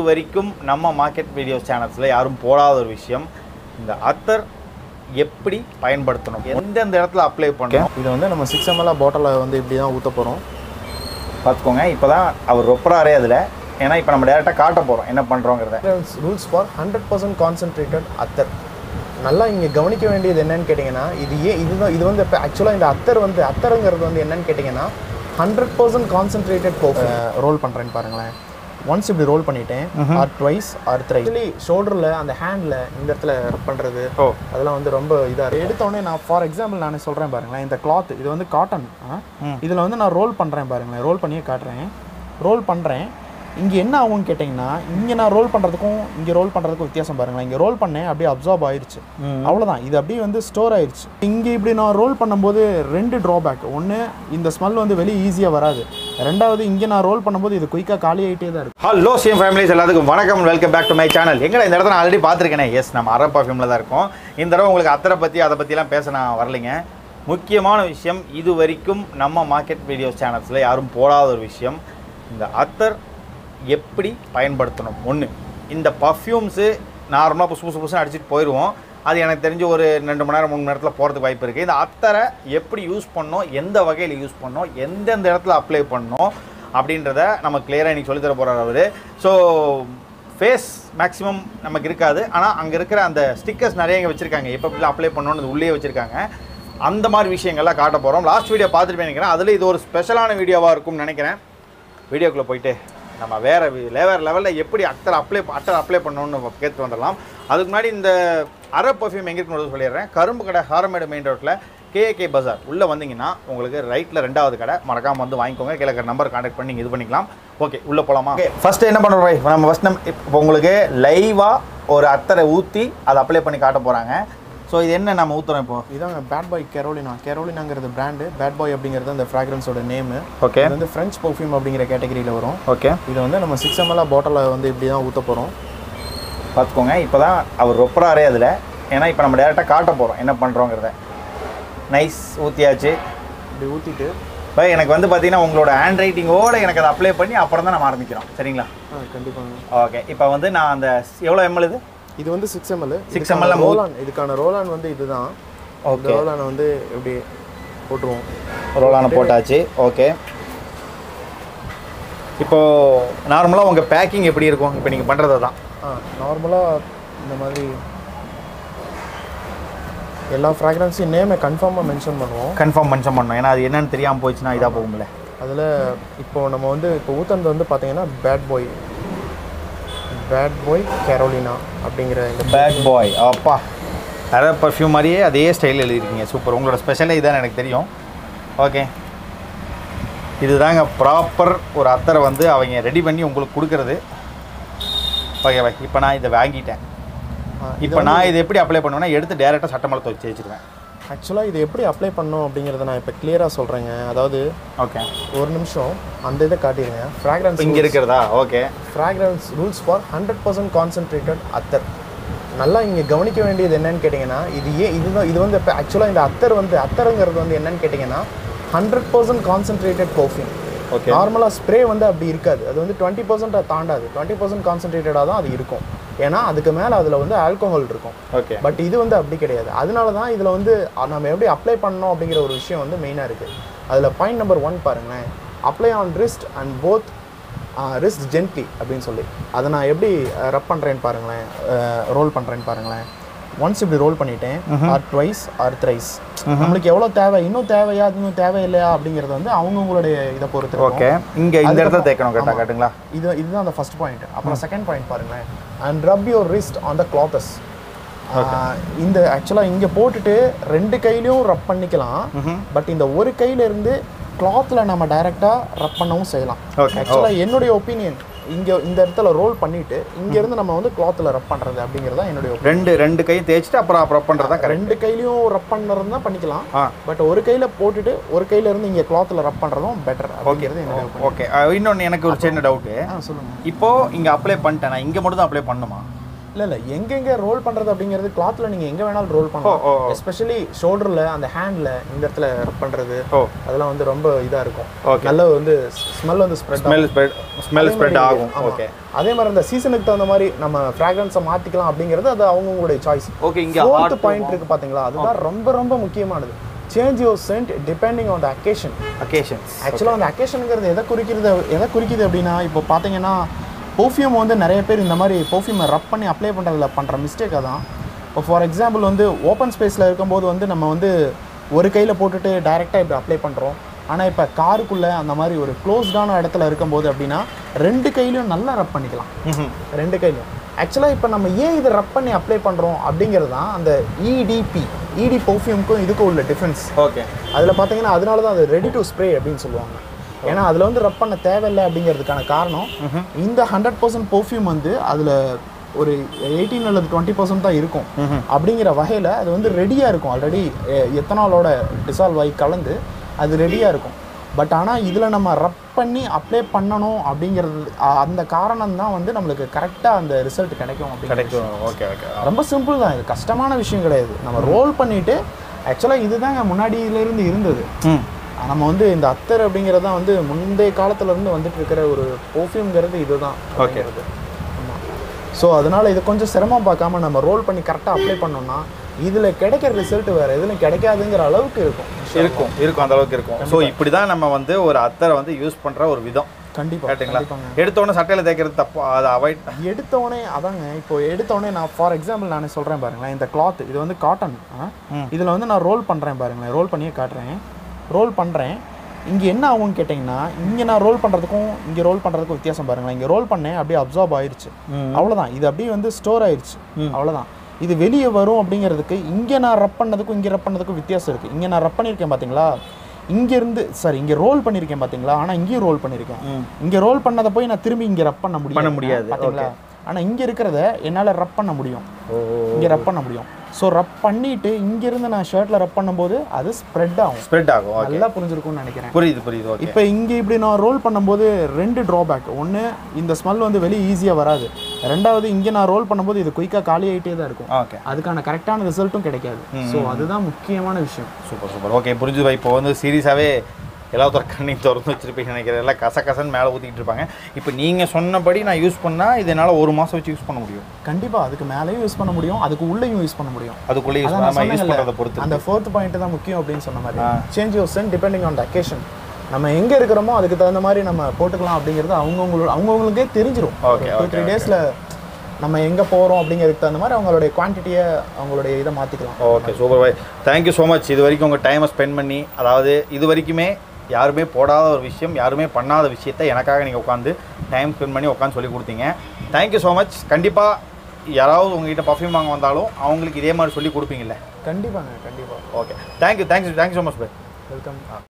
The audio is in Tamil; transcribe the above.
வரைக்கும் நம்ம மார்க்கெட் வீடியோ சேனல்ஸில் யாரும் போடாத ஒரு விஷயம் இந்த அத்தர் எப்படி பயன்படுத்தணும் எந்தெந்த இடத்துல அப்ளை பண்ணணும் இது வந்து நம்ம சிக்ஸ் எம்எல் பாட்டிலில் வந்து இப்படி தான் ஊற்ற போகிறோம் பார்த்துக்கோங்க இப்போ தான் அவர் ரொப்பராரே அதில் ஏன்னா இப்போ நம்ம டேரெக்டாக காட்ட போகிறோம் என்ன பண்ணுறோங்கிறத rules for hundred percent concentrated அத்தர் நல்லா இங்கே கவனிக்க வேண்டியது என்னன்னு கேட்டிங்கன்னா இது ஏன் இதுதான் இது வந்து இப்போ ஆக்சுவலாக இந்த அத்தர் வந்து அத்தருங்கிறது வந்து என்னன்னு கேட்டிங்கன்னா ஹண்ட்ரட் பர்சன்ட் கான்சென்ட்ரேட்டட் ரோல் பண்ணுறேன்னு பாருங்களேன் ஒன்ஸ் இப்படி ரோல் பண்ணிட்டேன் or twice or thrice actually ஷோல்டரில் அந்த ஹேண்டில் இந்த இடத்துல ரப் பண்ணுறது ஓ அதெல்லாம் வந்து ரொம்ப இதாக எடுத்தோடனே நான் ஃபார் எக்ஸாம்பிள் நான் சொல்கிறேன் பாருங்களேன் இந்த கிளாத் இது வந்து காட்டன் இதில் வந்து நான் ரோல் பண்ணுறேன் பாருங்களேன் ரோல் பண்ணியே காட்டுறேன் ரோல் பண்ணுறேன் இங்கே என்ன ஆகும்னு கேட்டிங்கன்னா இங்கே நான் ரோல் பண்ணுறதுக்கும் இங்கே ரோல் பண்ணுறதுக்கும் வித்தியாசம் பாருங்களேன் இங்கே ரோல் பண்ணேன் அப்படியே அப்சார்ப் ஆயிருச்சு அவ்வளோதான் இது அப்படியே வந்து ஸ்டோர் ஆயிருச்சு இங்கே இப்படி நான் ரோல் பண்ணும்போது ரெண்டு ட்ராபேக் ஒன்று இந்த ஸ்மெல் வந்து வெளியே ஈஸியாக வராது ரெண்டாவது இங்கே நான் ரோல் பண்ணும்போது இது குயிக்காக காலி ஆகிட்டே தான் இருக்கும் ஹலோ சேம் ஃபேமிலிஸ் எல்லாத்துக்கும் வணக்கம் welcome back to my channel எங்கடா இந்த இடத்துல நான் ஆல்ரெடி பார்த்துருக்கேனே எஸ் நம்ம அரப் பர்ஃப்யூமில் தான் இருக்கோம் இந்த தடவை உங்களுக்கு அத்தரை பற்றி அதை பற்றிலாம் பேச நான் வரலைங்க முக்கியமான விஷயம் இது வரைக்கும் நம்ம மார்க்கெட் வீடியோ சேனல்ஸில் யாரும் போடாத ஒரு விஷயம் இந்த அத்தர் எப்படி பயன்படுத்தணும் ஒன்று இந்த பர்ஃப்யூம்ஸு நார்மலாக புசு புசு புசுன்னு அடிச்சுட்டு போயிடுவோம் அது எனக்கு தெரிஞ்சு ஒரு ரெண்டு மணி நேரம் மூணு மணி நேரத்தில் போகிறதுக்கு வாய்ப்பு இருக்குது இந்த அத்தரை எப்படி யூஸ் பண்ணணும் எந்த வகையில் யூஸ் பண்ணணும் எந்தெந்த இடத்துல அப்ளை பண்ணணும் அப்படின்றத நம்ம கிளியராக இன்றைக்கி சொல்லித்தர போகிறார் அவர் ஸோ ஃபேஸ் மேக்ஸிமம் நமக்கு இருக்காது ஆனால் அங்கே இருக்கிற அந்த ஸ்டிக்கர்ஸ் நிறைய இங்கே வச்சுருக்காங்க எப்போ எப்படிலாம் அப்ளை பண்ணணும்னு உள்ளே வச்சுருக்காங்க அந்த மாதிரி விஷயங்கள்லாம் காட்ட போகிறோம் லாஸ்ட் வீடியோ பார்த்துட்டு நினைக்கிறேன் அதில் இது ஒரு ஸ்பெஷலான வீடியோவாக இருக்கும்னு நினைக்கிறேன் வீடியோக்குள்ளே போயிட்டு நம்ம வேறு வேறு லெவலில் எப்படி அத்தர் அப்ளை அட்டர் அப்ளை பண்ணணும்னு கேட்டு வந்துடலாம் அதுக்கு முன்னாடி இந்த அரப் பர்ஃப்யூம் எங்கே இருக்குன்னு சொல்லிடுறேன் கரும்பு கடை ஹாரமேடு மெயின் ரோட்டில் கேஏகே பஜார் உள்ளே வந்தீங்கன்னா உங்களுக்கு ரைட்டில் ரெண்டாவது கடை மறக்காமல் வந்து வாங்கிக்கோங்க கீழே இருக்கிற நம்பர் கான்டாக்ட் பண்ணி இது பண்ணிக்கலாம் ஓகே உள்ளே போகலாமா ஓகே ஃபஸ்ட்டு என்ன பண்ணுறோம் இப்போ நம்ம ஃபஸ்ட் நம்ம இப்போ உங்களுக்கு லைவாக ஒரு அத்தரை ஊற்றி அதை அப்ளை பண்ணி காட்ட போகிறாங்க ஸோ இது என்ன நம்ம ஊற்றுறோம் இப்போ இதாங்க பேட் பாய் கெரோலினா கெரோலினாங்கிறது பிராண்டு பேட் பாய் அப்படிங்கிறது அந்த ஃப்ராக்ரன்ஸோட நேமு ஓகே இது வந்து ஃப்ரெஞ்ச் பர்ஃப்யூம் அப்படிங்கிற கேட்டகரியில் வரும் ஓகே இது வந்து நம்ம சிக்ஸ் எம்எல் பாட்டிலில் வந்து இப்படி தான் ஊற்ற போகிறோம் பார்த்துக்கோங்க இப்போ தான் அவர் ரொப்பராரே அதில் ஏன்னா இப்போ நம்ம டேரெக்டாக காட்ட போகிறோம் என்ன பண்ணுறோங்கிறத நைஸ் ஊற்றியாச்சு இப்படி ஊற்றிட்டு பை எனக்கு வந்து பார்த்தீங்கன்னா உங்களோட ஹேண்ட் ரைட்டிங்கோட எனக்கு அதை அப்ளை பண்ணி அப்புறம் தான் நம்ம ஆரம்பிக்கிறோம் சரிங்களா ஆ கண்டிப்பாங்க ஓகே இப்போ வந்து நான் அந்த எவ்வளோ எம்எல் இது இது வந்து சிக்ஸ் எம்எல் 6 ml நம்ம ஊ- ரோலான் இதுக்கான ரோலான் வந்து இதுதான் இந்த ஓகே ரோலானை வந்து இப்படி போட்டுருவோம் ரோலான போட்டாச்சு ஓகே இப்போது நார்மலாக உங்கள் பேக்கிங் எப்படி இருக்கும் இப்போ நீங்கள் பண்ணுறது தான் ஆ நார்மலாக இந்த மாதிரி எல்லா ஃப்ராக்ரன்ஸையும் நேமை கன்ஃபார்மாக மென்ஷன் பண்ணுவோம் கன்ஃபார்ம் மென்ஷன் பண்ணணும் ஏன்னா அது என்னன்னு தெரியாமல் போயிடுச்சுன்னா இதாக போகும்ல அதில் இப்போ நம்ம வந்து இப்போ ஊத்துனது வந்து பார்த்தீங்கன்னா bad boy bad boy Carolina அப்படிங்கிற இந்த பேட் பாய் அப்பா நிறைய பர்ஃப்யூம் மாதிரியே அதே ஸ்டைலில் எழுதிருக்கீங்க சூப்பர் உங்களோட ஸ்பெஷலே இதான் எனக்கு தெரியும் ஓகே இதுதாங்க ப்ராப்பர் ஒரு அத்தரை வந்து அவங்க ரெடி பண்ணி உங்களுக்கு கொடுக்கறது ஓகே பாய் இப்போ நான் இதை வாங்கிட்டேன் ஆ, இப்போ நான் இதை எப்படி அப்ளை பண்ணுவேன்னா எடுத்து டேரெக்டாக சட்டமலை துவச்சி வச்சுருவேன் ஆக்சுவலாக இது எப்படி அப்ளை பண்ணணும் அப்படிங்கிறத நான் இப்போ கிளியராக சொல்கிறேங்க அதாவது ஓகே ஒரு நிமிஷம் அந்த இதை காட்டிடுங்க ஃப்ராக்ரன்ஸ் இங்கே இருக்கிறதா okay fragrance rules for hundred percent concentrated அத்தர் நல்லா இங்கே கவனிக்க வேண்டியது என்னன்னு கேட்டிங்கன்னா இது ஏன் இதுதான் இது வந்து இப்போ ஆக்சுவலாக இந்த அத்தர் வந்து அத்தருங்கிறது வந்து என்னன்னு கேட்டிங்கன்னா hundred percent concentrated perfume okay நார்மலாக ஸ்ப்ரே வந்து அப்படி இருக்காது அது வந்து டுவெண்ட்டி பர்சன்ட்டை தாண்டாது டுவெண்ட்டி பர்சன்ட் கான்சென்ட்ரேட்டடாக தான் அது இருக்கும் ஏன்னா அதுக்கு மேலே அதில் வந்து ஆல்கோஹால் இருக்கும் ஓகே பட் இது வந்து அப்படி கிடையாது அதனால தான் இதில் வந்து அஹ், நம்ம எப்படி அப்ளை பண்ணணும் அப்படிங்கிற ஒரு விஷயம் வந்து மெயினாக இருக்குது அதில் பாயிண்ட் நம்பர் ஒன் பாருங்களேன் apply on wrist and both wrist gently அப்படின்னு சொல்லி அதை நான் எப்படி ரப் பண்ணுறேன்னு பாருங்களேன் ரோல் பண்ணுறேன்னு பாருங்களேன் ஒன்ஸ் இப்படி ரோல் பண்ணிட்டேன் ஆர் ட்வைஸ் ஆர் த்ரைஸ் நம்மளுக்கு எவ்வளோ தேவை இன்னும் தேவையா அது இன்னும் தேவையில்லையா அப்படிங்கிறது வந்து அவங்கவுங்களுடைய இதை பொறுத்து இருக்கும். ஓகே இங்கே இந்த இடத்துல தேய்க்கணும் கேட்டா ஆமா. காட்டுங்களா இது இதுதான் அந்த ஃபர்ஸ்ட் பாயிண்ட் அப்புறம் செகண்ட் பாயிண்ட் பாருங்களேன் and rub your wrist on the clothes இந்த ஆக்சுவலாக இங்கே போட்டுட்டு ரெண்டு கையிலையும் ரப் பண்ணிக்கலாம் பட் இந்த ஒரு கையில இருந்து கிளாத்ல நம்ம டைரெக்டாக ரப் பண்ணவும் செய்யலாம் Okay. ஆக்சுவலாக என்னுடைய ஒப்பீனியன் இங்கே இந்த இடத்துல ரோல் பண்ணிட்டு இங்கேருந்து நம்ம வந்து கிளாத்தில் ரப் பண்ணுறது அப்படிங்கிறது தான் என்னுடைய opinion. ரெண்டு ரெண்டு கையும் தேய்ச்சிட்டு அப்புறம் அப்புறம் பண்ணுறது தான் கரெக்ட் ரெண்டு கையிலையும் ரப் பண்ணுறது தான் பண்ணிக்கலாம் ஆ பட் ஒரு கையில் போட்டுட்டு ஒரு கையில இருந்து இங்கே கிளாத்தில் ரப் பண்ணுறதும் பெட்டர் அப்படிங்கிறது என்னுடைய opinion. ஓகே இன்னொன்று எனக்கு ஒரு சின்ன டவுட்டு ஆ சொல்லுங்கள் இப்போ இங்கே அப்ளை பண்ணிட்டேன் நான் இங்கே மட்டும் தான் அப்ளை பண்ணுமா இல்ல இல்ல எங்கெங்க ரோல் பண்றது அப்படிங்கிறது கிளாத்ல நீங்க எங்க வேணாலும் ரோல் ஓ பண்ணலாம் ஓ எஸ்பெஷலி ஷோல்டர்ல அந்த ஹேண்ட்ல இந்த இடத்துல ரப் பண்றது ஓ அதெல்லாம் வந்து ரொம்ப இதா இருக்கும் Okay. நல்ல வந்து ஸ்மெல் வந்து spread smell spread smell spread ஆகும் ஆமா. ஓகே அதே மாதிரி இந்த சீசனுக்கு தகுந்த மாதிரி நம்ம ஃப்ராக்ரன்ஸை மாத்திக்கலாம் அப்படிங்கிறது அது அவங்கவுங்களுடைய சாய்ஸ் ஓகே இங்கே ஃபோர்த் ஹார்ட் பாயிண்ட் இருக்கு பாத்தீங்களா அதுதான் ரொம்ப ரொம்ப முக்கியமானது change your scent depending on the occasion occasions ஆக்சுவலாக அந்த அக்கேஷனுங்கிறது எதை குறிக்கிறது எதை குறிக்குது அப்படின்னா இப்போ பார்த்தீங்கன்னா பெர்ஃப்யூம் வந்து நிறைய பேர் இந்த மாதிரி பெர்ஃப்யூமை ரப் பண்ணி அப்ளை பண்ணுறதுல பண்ணுற மிஸ்டேக்காக தான் இப்போ ஃபார் எக்ஸாம்பிள் வந்து ஓப்பன் ஸ்பேஸில் இருக்கும்போது வந்து நம்ம வந்து ஒரு கையில் போட்டுட்டு டைரெக்டாக இப்படி அப்ளை பண்ணுறோம் ஆனால் இப்போ காருக்குள்ளே அந்த மாதிரி ஒரு க்ளோஸ்டான இடத்துல இருக்கும்போது அப்படின்னா ரெண்டு கையிலையும் நல்லா ரப் பண்ணிக்கலாம் ரெண்டு கையிலையும் ஆக்சுவலாக இப்போ நம்ம ஏன் இதை ரப் பண்ணி அப்ளை பண்ணுறோம் அப்படிங்கிறது தான் அந்த இடிபி இடி பெர்ஃப்யூமுக்கும் இதுக்கும் உள்ள டிஃப்ரென்ஸ் ஓகே அதில் பார்த்தீங்கன்னா அதனால தான் அது ரெடி டு ஸ்ப்ரே அப்படின்னு சொல்லுவாங்க ஏன்னா அதில் வந்து ரப் பண்ண தேவையில்லை அப்படிங்கிறதுக்கான காரணம் இந்த ஹண்ட்ரட் பர்சன்ட் பெர்ஃப்யூம் வந்து அதில் ஒரு எயிட்டீன் அல்லது டுவெண்ட்டி பர்சன்ட் தான் இருக்கும் அப்படிங்கிற வகையில் அது வந்து ரெடியாக இருக்கும் ஆல்ரெடி எத்தனாலோட டிசால்வ் ஆகி கலந்து அது ரெடியாக இருக்கும் பட் ஆனால் இதில் நம்ம ரப் பண்ணி அப்ளை பண்ணணும் அப்படிங்கிறது அ- அந்த காரணம் தான் வந்து நம்மளுக்கு கரெக்டாக அந்த ரிசல்ட் கிடைக்கும் அப்படிங்கிறது கிடைக்கும் ஓகே ஓகே ரொம்ப சிம்பிள் தான் இது கஷ்டமான விஷயம் கிடையாது நம்ம ரோல் பண்ணிட்டு ஆக்சுவலாக இதுதாங்க முன்னாடியிலேருந்து இருந்தது ம் நம்ம வந்து இந்த அத்தர் அப்படிங்கிறது தான் வந்து முந்தைய காலத்துல இருந்து வந்துட்டு இருக்கிற ஒரு பெர்ஃப்யூம்ங்கிறது இதுதான் Okay. ஸோ அதனால இது கொஞ்சம் சிரமம் பார்க்காம நம்ம ரோல் பண்ணி கரெக்டாக அப்ளை பண்ணோம்னா இதில் கிடைக்கிற ரிசல்ட் வேறு எதுலையும் கிடைக்காதுங்கிற அளவுக்கு இருக்கும் இருக்கும் இருக்கும் அந்த அளவுக்கு இருக்கும் ஸோ இப்படி தான் நம்ம வந்து ஒரு அத்தரை வந்து யூஸ் பண்ணுற ஒரு விதம் கண்டிப்பாக கரெக்டுங்களா கண்டிப்பாங்க எடுத்தோடனே சட்டையில் தேய்க்கிறது தப்பு அதை அவாய்ட் எடுத்தோடனே அதாங்க இப்போ எடுத்தோடனே நான் ஃபார் எக்ஸாம்பிள் நான் சொல்கிறேன் பாருங்களேன் இந்த கிளாத் இது வந்து காட்டன் ம். இதில் வந்து நான் ரோல் பண்ணுறேன் பாருங்களேன் ரோல் பண்ணியே காட்டுறேன் ரோல் பண்ணுறேன் இங்கே என்ன ஆகும்னு கேட்டிங்கன்னா இங்கே நான் ரோல் பண்ணுறதுக்கும் இங்கே ரோல் பண்ணுறதுக்கும் வித்தியாசம் பாருங்களேன் இங்கே ரோல் பண்ணேன் அப்படியே அப்சார்ப் ஆயிருச்சு அவ்வளோதான் இது அப்படியே வந்து ஸ்டோர் ஆயிருச்சு அவ்வளோதான் இது வெளியே வரும் அப்படிங்கிறதுக்கு இங்கே நான் ரப் பண்ணதுக்கும் இங்கே ரப் பண்ணதுக்கும் வித்தியாசம் இருக்குது இங்கே நான் ரப் பண்ணியிருக்கேன் பார்த்தீங்களா இங்கேருந்து சாரி இங்கே ரோல் பண்ணியிருக்கேன் பார்த்தீங்களா ஆனால் இங்கேயும் ரோல் பண்ணியிருக்கேன் ம். இங்கே ரோல் பண்ணதை போய் நான் திரும்பி இங்கே ரப் பண்ண முடியும் பண்ண முடியாது. பார்த்தீங்களா ஆனால் இங்கே இருக்கிறத என்னால் ரப் பண்ண முடியும் ஓ இங்கே ரப் பண்ண முடியும் ஸோ ரப் பண்ணிட்டு இங்கேருந்து நான் ஷர்ட்டில் ரப் பண்ணும்போது அது ஸ்ப்ரெட் ஆகும் ஸ்ப்ரெட் ஆகும் ஓகே நல்லா புரிஞ்சிருக்கும்னு நினைக்கிறேன் புரியுது புரியுது ஓகே இப்போ இங்கே இப்படி நான் ரோல் பண்ணும்போது ரெண்டு ட்ராபேக் ஒன்று இந்த ஸ்மெல் வந்து வெளியே ஈஸியாக வராது ரெண்டாவது இங்கே நான் ரோல் பண்ணும்போது இது குயிக்காக காலி ஆகிட்டே தான் இருக்கும் ஓகே அதுக்கான கரெக்டான ரிசல்ட்டும் கிடைக்காது ஸோ அதுதான் முக்கியமான விஷயம் சூப்பர் சூப்பர் ஓகே புரிஞ்சுது இப்போ வந்து சீரியஸாகவே எல்லாத்தோட கண்ணையும் திறந்து வச்சிருப்பீங்க நினைக்கிறேன் எல்லாம் கச கசன்னு மேலே ஊற்றிக்கிட்டு இருப்பாங்க இப்போ நீங்கள் சொன்னபடி நான் யூஸ் பண்ணால் இது என்னால் ஒரு மாதம் வச்சு யூஸ் பண்ண முடியும் கண்டிப்பாக அதுக்கு மேலேயும் யூஸ் பண்ண முடியும் அதுக்கு உள்ளேயும் யூஸ் பண்ண முடியும் அதுக்குள்ளே யூஸ் அதான் நான் பண்ணாமல் யூஸ் சொன்னேன்ல, பண்ணுறதை பொறுத்து அந்த ஃபோர்த் பாயிண்ட் தான் முக்கியம் அப்படின்னு சொன்ன மாதிரி ஆ. Change your scent depending on the occasion நம்ம எங்கே இருக்கிறோமோ அதுக்கு தகுந்த மாதிரி நம்ம போட்டுக்கலாம் அப்படிங்கிறது அவங்கவுங்களோட அவங்கவுங்களுக்கே தெரிஞ்சிரும் Okay, டூ okay, த்ரீ டேஸில் நம்ம எங்கே போகிறோம் அப்படிங்கிறதுக்கு தகுந்த மாதிரி அவங்களுடைய குவான்டிட்டியை அவங்களுடைய இதை மாற்றிக்கலாம் ஓகே சூப்பர் பாய் தேங்க்யூ ஸோ மச் இது வரைக்கும் உங்கள் டைமை ஸ்பெண்ட் பண்ணி அதாவது இது வரைக்குமே யாருமே போடாத ஒரு விஷயம் யாருமே பண்ணாத விஷயத்த எனக்காக நீங்கள் உட்காந்து டைம் ஸ்பெண்ட் பண்ணி உட்காந்து சொல்லி கொடுத்தீங்க தேங்க்யூ ஸோ மச் கண்டிப்பாக யாராவது உங்ககிட்ட பர்ஃப்யூம் வாங்க வந்தாலும் அவங்களுக்கு இதே மாதிரி சொல்லி கொடுப்பீங்கல்ல கண்டிப்பாங்க கண்டிப்பாக okay thank you thank you thank you so much பாய் வெல்கம்